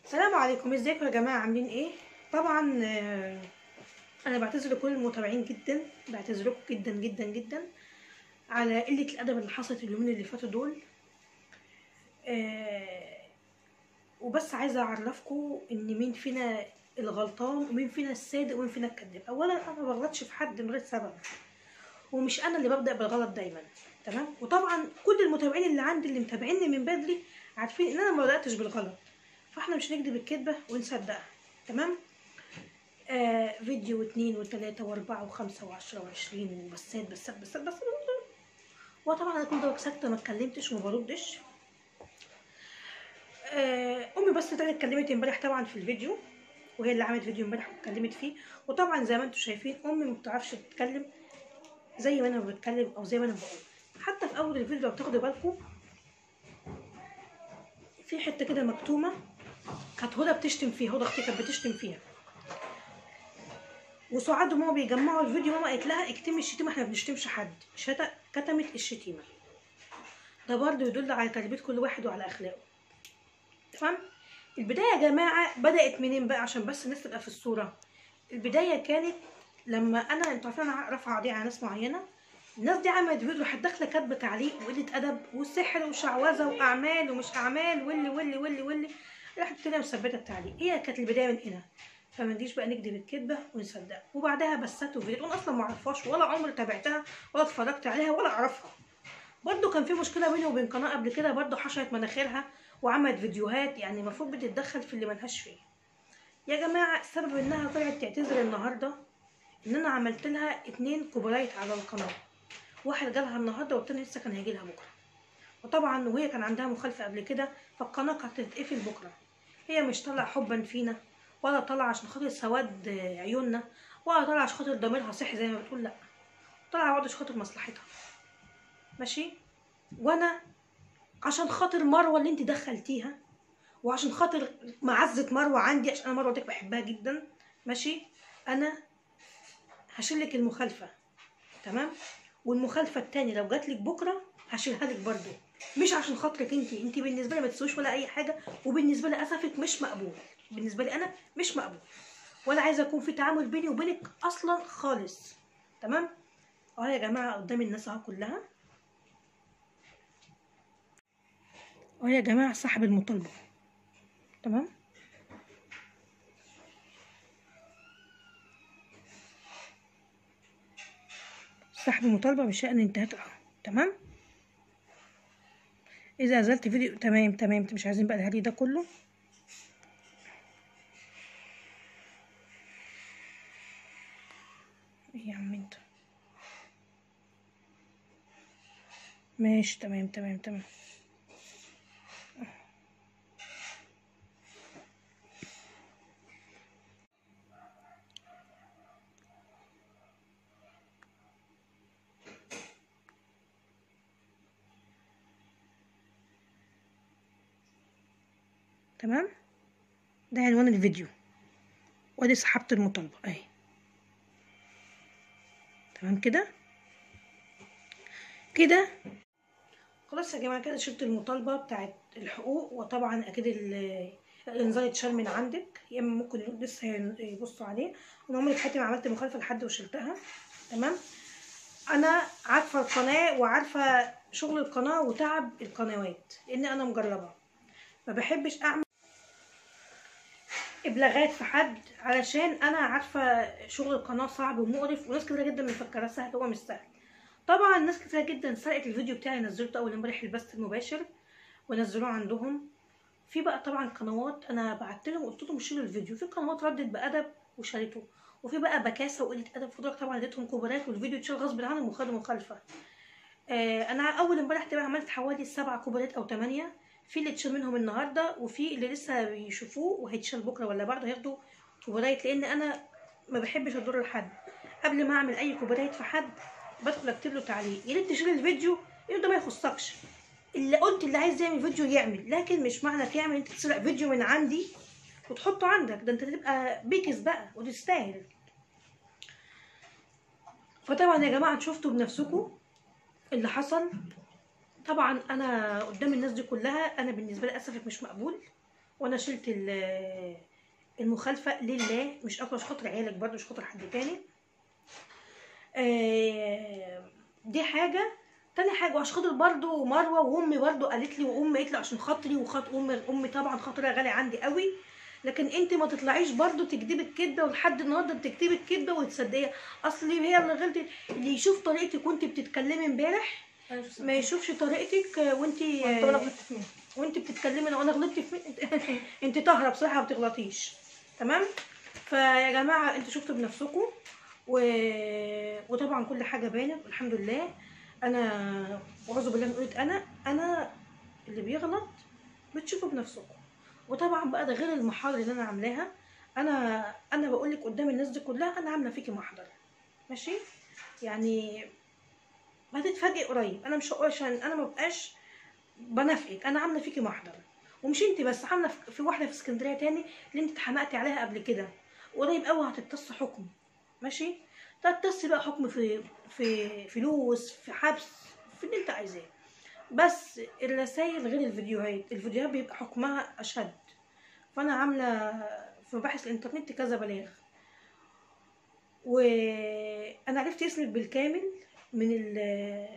السلام عليكم ازيكم يا جماعه عاملين ايه طبعا آه، انا بعتذر لكل المتابعين جدا بعتذر لكم جدا جدا جدا على قله الادب اللي حصلت اليومين اللي فاتوا دول آه، وبس عايزه اعرفكم ان مين فينا الغلطان ومين فينا الصادق ومين فينا الكذاب اولا انا ما بغلطش في حد من غير سبب ومش انا اللي ببدا بالغلط دايما تمام وطبعا كل المتابعين اللي عندي اللي متابعيني من بدري عارفين ان انا ما بداتش بالغلط فاحنا مش هنكذب الكذبه ونصدقها تمام آه فيديو واثنين وثلاثة واربعة وخمسة وعشرة وعشرين وبسات بسات بسات بس وطبعا انا كنت ساكتة ما اتكلمتش وما بردش آه امي بس طلعت اتكلمت امبارح طبعا في الفيديو وهي اللي عملت فيديو امبارح واتكلمت فيه وطبعا زي ما انتم شايفين امي ما بتعرفش تتكلم زي ما انا بتكلم او زي ما انا بقول حتى في اول الفيديو لو تاخدوا بالكم في حته كده مكتومه كانت هدى بتشتم فيها هدى اختي كانت بتشتم فيها وسعاد وماما بيجمعوا الفيديو ماما قالت لها اكتمي الشتيمه احنا ما بنشتمش حد شتا كتمت الشتيمه ده برضه يدل على تربيه كل واحد وعلى اخلاقه تمام البدايه يا جماعه بدات منين بقى عشان بس الناس تبقى في الصوره البدايه كانت لما انا انتوا عارفين انا رافعه قضيه على ناس معينه الناس دي عملت فيديو راحت داخله كاتبه تعليق وقله ادب وسحر وشعوذه واعمال ومش اعمال واللي واللي واللي واللي راحت كده مثبته التعليق هي كانت البدايه من هنا فما نجيش بقى نكذب الكذبه ونصدقها وبعدها بسته فيديو انا اصلا ما اعرفهاش ولا عمري تابعتها ولا اتفرجت عليها ولا اعرفها برضو كان في مشكله بيني وبين قناه قبل كده برضو حشرت مناخيرها وعملت فيديوهات يعني المفروض بتتدخل في اللي ملهاش فيه يا جماعه السبب انها طلعت تعتذر النهارده ان انا عملت لها اتنين كوبرايت على القناه واحد جالها النهارده والتاني لسه كان هيجي لها بكره وطبعا وهي كان عندها مخالفه قبل كده فالقناه كانت هتتقفل بكره هي مش طالعه حبا فينا ولا طالعه عشان خاطر سواد عيوننا ولا طالعه عشان خاطر ضميرها صحي زي ما بتقول لا طالعه برضه عشان خاطر مصلحتها ماشي وانا عشان خاطر مروه اللي انت دخلتيها وعشان خاطر معزه مروه عندي عشان انا مروه ديك بحبها جدا ماشي انا هشيلك المخالفه تمام والمخالفه التانية لو جاتلك بكره هشيلها لك برضه مش عشان خاطرك انت انت بالنسبه لي ما تسويش ولا اي حاجه وبالنسبه لي اسفك مش مقبول بالنسبه لي انا مش مقبول ولا عايزه يكون في تعامل بيني وبينك اصلا خالص تمام اهو يا جماعه قدام الناس اهو كلها اهو يا جماعه صاحب المطالبه تمام صاحب المطالبه بشان انتهت اهو تمام اذا نزلت فيديو تمام تمام انت مش عايزين بقى الهري ده كله ايه يا عم انت ماشي تمام تمام تمام تمام ده عنوان الفيديو وادي صحابة المطالبة اهي تمام كده كده خلاص يا جماعة كده شلت المطالبة بتاعت الحقوق وطبعا اكيد الانذار اتشال من عندك يا اما ممكن لسه يبصوا عليه انا عمري في حياتي ما عملت مخالفة لحد وشلتها تمام انا عارفة القناة وعارفة شغل القناة وتعب القنوات لان انا مجربة ما بحبش اعمل ابلاغات في حد علشان انا عارفه شغل القناه صعب ومقرف وناس كتير جدا مفكراه سهل هو مش سهل طبعا ناس كتير جدا سرقت الفيديو بتاعي نزلته اول امبارح البث المباشر ونزلوه عندهم في بقى طبعا قنوات انا بعت لهم قلت لهم شيلوا الفيديو في قنوات ردت بادب وشالته وفي بقى بكاسه وقله ادب فضلك طبعا اديتهم كوبرات والفيديو اتشال غصب عنهم وخدوا مخالفه آه انا اول امبارح تبقى عملت حوالي سبع كوبرات او ثمانيه في اللي اتشال منهم النهارده وفي اللي لسه بيشوفوه وهيتشال بكره ولا بعده هياخدوا كوبرايت لان انا ما بحبش اضر لحد قبل ما اعمل اي كوبرايت في حد بدخل اكتب له تعليق يا ريت تشيل الفيديو انت ما يخصكش اللي قلت اللي عايز يعمل فيديو يعمل لكن مش معنى تعمل انت تسرق فيديو من عندي وتحطه عندك ده انت تبقى بيكس بقى وتستاهل فطبعا يا جماعه شفتوا بنفسكم اللي حصل طبعا انا قدام الناس دي كلها انا بالنسبه لي اسفك مش مقبول وانا شلت ال- المخالفه لله مش اكتر مش خاطر عيالك برضه مش خاطر حد تاني آه، دي حاجه تاني حاجه وعشان خاطر برضه مروه وامي برضه قالت لي وامي قالت لي عشان خاطري وخاطر امي امي طبعا خاطرها غالي عندي قوي لكن انت ما تطلعيش برضه تكدبي الكدبه ولحد النهارده بتكتبي الكدبه وتصدقيها اصل هي اللي غلطت اللي يشوف طريقتك وانت بتتكلمي امبارح ما يشوفش طريقتك وانت طب انا غلطت في مين؟ وانت بتتكلمي لو انا غلطت في مين انت طاهره بصراحه ما بتغلطيش تمام فيا جماعه انتوا شفتوا بنفسكم و... وطبعا كل حاجه بانت والحمد لله انا واعوذ بالله من قولة انا انا اللي بيغلط بتشوفوا بنفسكم وطبعا بقى ده غير المحاضره اللي انا عاملاها انا انا بقول لك قدام الناس دي كلها انا عامله فيكي محضر ماشي يعني هتتفاجئ قريب انا مش هقول عشان انا ما بقاش بنافقك انا عامله فيكي محضر ومش انت بس عامله في- في واحده في اسكندريه تاني اللي انت اتحمقتي عليها قبل كده قريب قوي هتتص حكم ماشي تتص بقى حكم في في فلوس في حبس في اللي انت عايزاه بس الرسائل غير الفيديوهات الفيديوهات بيبقى حكمها اشد فانا عامله في مباحث الانترنت كذا بلاغ وانا عرفت اسمك بالكامل من ال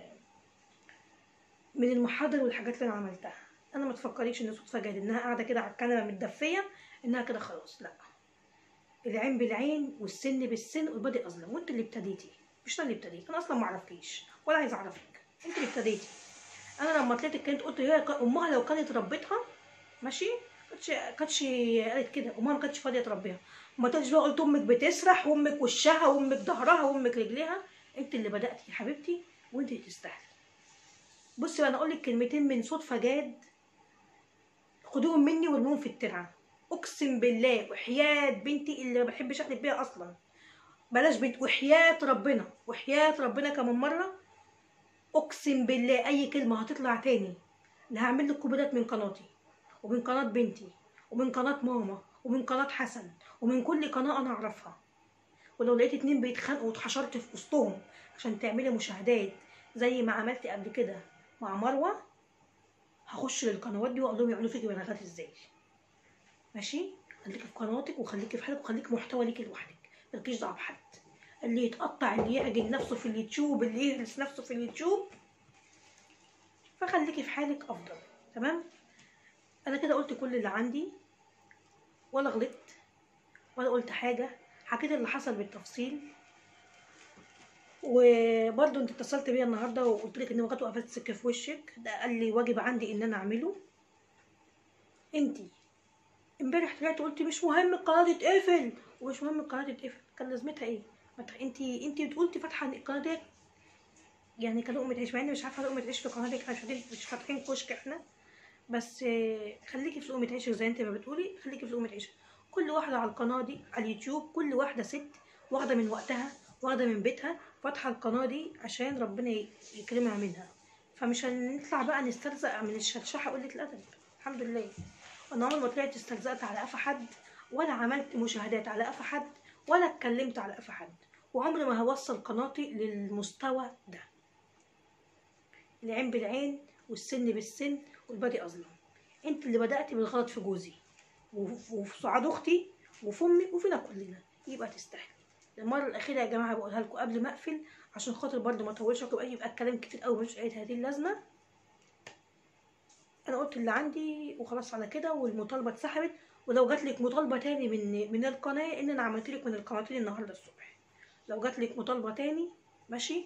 من المحاضر والحاجات اللي انا عملتها انا ما تفكريش ان صدفه جت انها قاعده كده على الكنبه متدفيه انها كده خلاص لا العين بالعين والسن بالسن والبادئ اظلم وانت اللي ابتديتي مش انا اللي ابتديت انا اصلا ما اعرفكيش ولا عايز اعرفك انت اللي ابتديتي انا لما طلعت كانت قلت هي ك- امها لو كانت ربتها ماشي كانتش كانتش قالت كده امها ما كانتش فاضيه تربيها ما تقولش بقى قلت امك بتسرح وامك وشها وامك ظهرها وامك رجليها انت اللي بداتي يا حبيبتي وانت اللي تستاهلي بصي بقى انا اقول لك كلمتين من صدفه جاد خدوهم مني وارموهم في الترعه اقسم بالله وحياه بنتي اللي ما بحبش احلف بيها اصلا بلاش بنت وحياه ربنا وحياه ربنا كمان مره اقسم بالله اي كلمه هتطلع تاني انا هعمل لك كوبيرات من قناتي ومن قناه بنتي ومن قناه ماما ومن قناه حسن ومن كل قناه انا اعرفها ولو لقيت اتنين بيتخانقوا واتحشرت في وسطهم عشان تعملي مشاهدات زي ما عملتي قبل كده مع مروه هخش للقنوات دي واقول لهم يعملوا فيكي بلاغات ازاي ماشي خليكي في قناتك وخليكي في حالك وخليكي محتوى ليكي لوحدك مالكيش دعوه بحد اللي يتقطع اللي يعجن نفسه في اليوتيوب اللي يهرس نفسه في اليوتيوب فخليكي في حالك افضل تمام انا كده قلت كل اللي عندي ولا غلطت ولا قلت حاجه حكيت اللي حصل بالتفصيل وبرضه انت اتصلت بيا النهارده وقلت لك ان وقت وقفت سكه في وشك ده قال لي واجب عندي ان انا اعمله انت امبارح طلعت قلت مش مهم القناه تتقفل ومش مهم القناه تتقفل كان لازمتها ايه ما تخ- انت انت قلتي فاتحه القناه دي يعني كلقمة عيش مع اني مش عارفه لقمة عيش في القناه دي احنا مش فاتحين مش فاتحين كشك احنا بس آه، خليكي في لقمة عيشك زي انت ما بتقولي خليكي في لقمة عيشك كل واحدة على القناة دي على اليوتيوب كل واحدة ست واخدة من وقتها واخدة من بيتها فاتحة القناة دي عشان ربنا ي- يكرمها منها فمش هنطلع بقى نسترزق من الشرشحة قلة الأدب الحمد لله أنا عمري ما طلعت استرزقت على قفا حد ولا عملت مشاهدات على قفا حد ولا اتكلمت على قفا حد وعمري ما هوصل قناتي للمستوى ده العين بالعين والسن بالسن والبادي أظلم انت اللي بدأتي بالغلط في جوزي وف- وفي سعاد اختي وفي امي وفينا كلنا يبقى تستاهل المره الاخيره يا جماعه بقولها لكم قبل ما اقفل عشان خاطر برضه ما اطولش عليكم يبقى الكلام كتير قوي ملوش اي هذه اللازمه انا قلت اللي عندي وخلاص على كده والمطالبه اتسحبت ولو جات لك مطالبه تاني من من القناه ان انا عملت لك من القناتين النهارده الصبح لو جات لك مطالبه تاني ماشي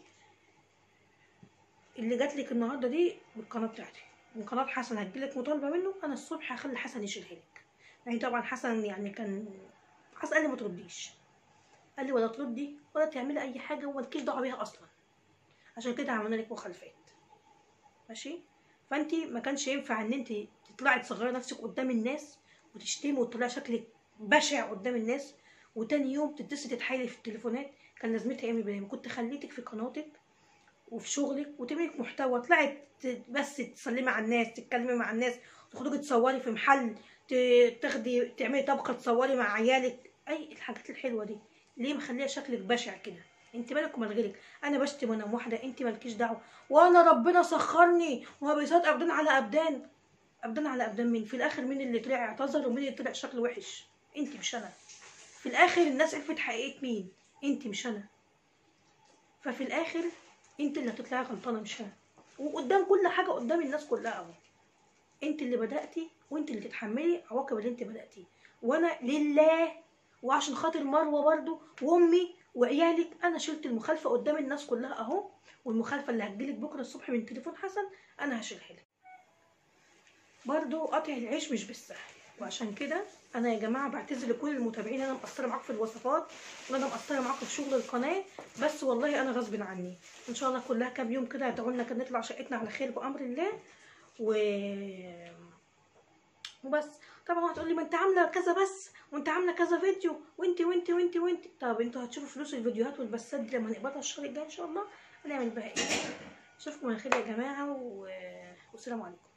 اللي جات لك النهارده دي بالقناه بتاعتي من قناه حسن هتجيلك مطالبه منه انا الصبح هخلي حسن يشيلها لك يعني طبعا حسن يعني كان حسن قال لي ما ترديش قال لي ولا تردي ولا تعملي اي حاجه ومالكيش دعوه بيها اصلا عشان كده عملنا لك مخالفات ماشي فانت ما كانش ينفع ان انت تطلعي تصغري نفسك قدام الناس وتشتمي وتطلعي شكلك بشع قدام الناس وتاني يوم تتصلي تتحايلي في التليفونات كان لازمتها ايه من البدايه كنت خليتك في قناتك وفي شغلك وتعملي لك محتوى طلعي ت- بس تسلمي على الناس تتكلمي مع الناس تخرجي تصوري في محل ت- تاخدي تعملي طبخه تصوري مع عيالك اي الحاجات الحلوه دي ليه مخليه شكلك بشع كده انت مالك ومال غيرك انا بشتم وانا واحده انت مالكيش دعوه وانا ربنا سخرني وما بيسات ابدان على ابدان ابدان على ابدان مين في الاخر مين اللي طلع اعتذر ومين اللي طلع شكله وحش انت مش انا في الاخر الناس عرفت حقيقه مين انت مش انا ففي الاخر انت اللي هتطلعي غلطانه مش انا وقدام كل حاجه قدام الناس كلها اهو انت اللي بداتي وانت اللي تتحملي عواقب اللي انت بداتيه وانا لله وعشان خاطر مروه برضو وامي وعيالك انا شلت المخالفه قدام الناس كلها اهو والمخالفه اللي هتجيلك بكره الصبح من تليفون حسن انا هشيلها لك برضو قطع العيش مش بالسهل وعشان كده انا يا جماعه بعتذر لكل المتابعين انا مقصره معاكم في الوصفات وانا مقصره معاكم في شغل القناه بس والله انا غصب عني ان شاء الله كلها كام يوم كده هتدعوا لنا كده نطلع شقتنا على خير بامر الله و وبس طبعا هتقول لي ما انت عامله كذا بس وانت عامله كذا فيديو وانت وانت وانت وانت طب انتوا هتشوفوا فلوس الفيديوهات والبثات دي لما نقبضها الشهر الجاي ان شاء الله هنعمل بها ايه اشوفكم على خير يا جماعه و... والسلام عليكم